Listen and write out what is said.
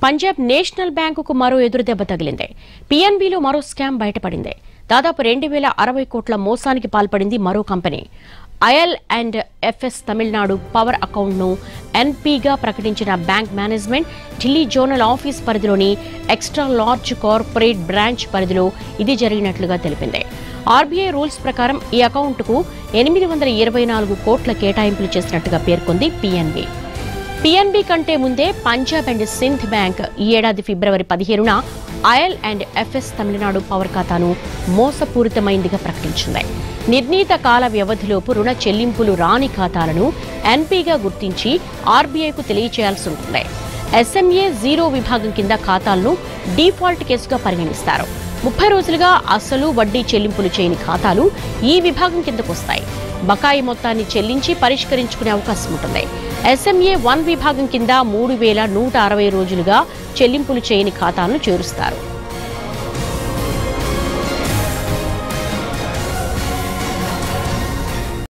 Punjab national బ్యాంకుకు మరో ఎదురుదెబ్బ తగిలింది పీఎన్బీలో మరో స్కామ్ బయటపడింది దాదాపు రెండు వేల అరవై కోట్ల మోసానికి పాల్పడింది మరో company IL and FS Tamil Nadu power అకౌంట్ను ఎన్పీగా ప్రకటించిన bank management Delhi zonal office పరిధిలోని ఎక్స్ట్రా లార్జ్ కార్పొరేట్ బ్రాంచ్ పరిధిలో ఇది జరిగినట్లుగా తెలిపింది ఆర్బీఐ రూల్స్ ప్రకారం ఈ అకౌంట్కు ఎనిమిది వందల ఇరవై నాలుగు కోట్ల కేటాయింపులు చేసినట్టుగా పేర్కొంది పీఎన్బీ పిఎన్బి కంటే ముందే పంజాబ్ అండ్ సింధ్ బ్యాంక్ ఈ ఏడాది ఫిబ్రవరి పదిహేనున IL and FS Tamil Nadu power ఖాతాను మోసపూరితమైందిగా ప్రకటించింది నిర్ణీత కాల వ్యవధిలోపు రుణ చెల్లింపులు రాని ఖాతాలను ఎన్పీగా గుర్తించి ఆర్బీఐకు తెలియచేయాల్సి ఉంటుంది ఎస్ఎంఏ జీరో విభాగం కింద ఖాతాలను డీఫాల్ట్ కేసుగా పరిగణిస్తారు ముప్పై రోజులుగా అసలు వడ్డీ చెల్లింపులు చేయని ఖాతాలు ఈ విభాగం కిందకు వస్తాయి బకాయి మొత్తాన్ని చెల్లించి పరిష్కరించుకునే అవకాశం ఉంటుంది ఎస్ఎంఏ వన్ విభాగం కింద మూడు వేల నూట అరవై రోజులుగా చెల్లింపులు చేయని ఖాతాలను చేరుస్తారు